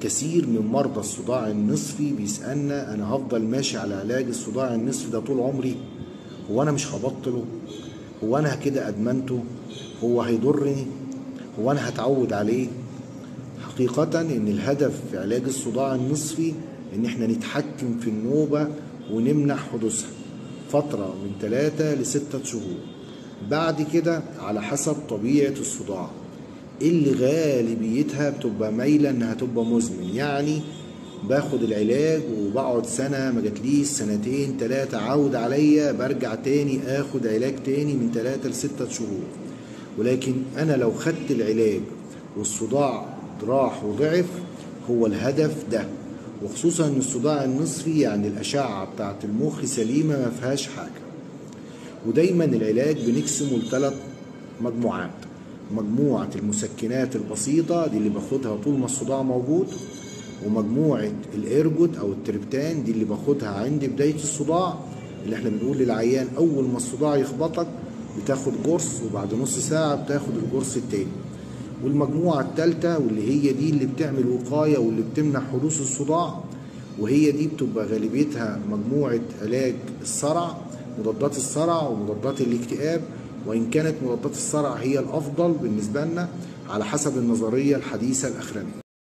كثير من مرضى الصداع النصفي بيسألنا أنا هفضل ماشي على علاج الصداع النصفي ده طول عمري هو أنا مش هبطله هو أنا كده أدمنته هو هيضرني هو أنا هتعود عليه حقيقة إن الهدف في علاج الصداع النصفي إن إحنا نتحكم في النوبة ونمنع حدوثها فترة من ثلاثة لستة شهور بعد كده على حسب طبيعة الصداع اللي غالبيتها بتبقى مايلة إنها تبقى مزمن يعني باخد العلاج وبقعد سنة ما جاتليش سنتين تلاتة عود عليا برجع تاني اخد علاج تاني من تلاتة لستة شهور ولكن انا لو خدت العلاج والصداع راح وضعف هو الهدف ده وخصوصا ان الصداع النصفي يعني الاشعة بتاعت المخ سليمة ما فيهاش حاجة ودايما العلاج بنقسمه لثلاث مجموعات مجموعة المسكنات البسيطة دي اللي باخدها طول ما الصداع موجود ومجموعة الإرجوت أو التريبتان دي اللي باخدها عند بداية الصداع اللي احنا بنقول للعيان أول ما الصداع يخبطك بتاخد قرص وبعد نص ساعة بتاخد القرص التاني والمجموعة التالتة واللي هي دي اللي بتعمل وقاية واللي بتمنع حدوث الصداع وهي دي بتبقى غالبيتها مجموعة علاج الصرع مضادات الصرع ومضادات الاكتئاب وإن كانت مضادات الصرع هي الأفضل بالنسبة لنا على حسب النظرية الحديثة الأخرانية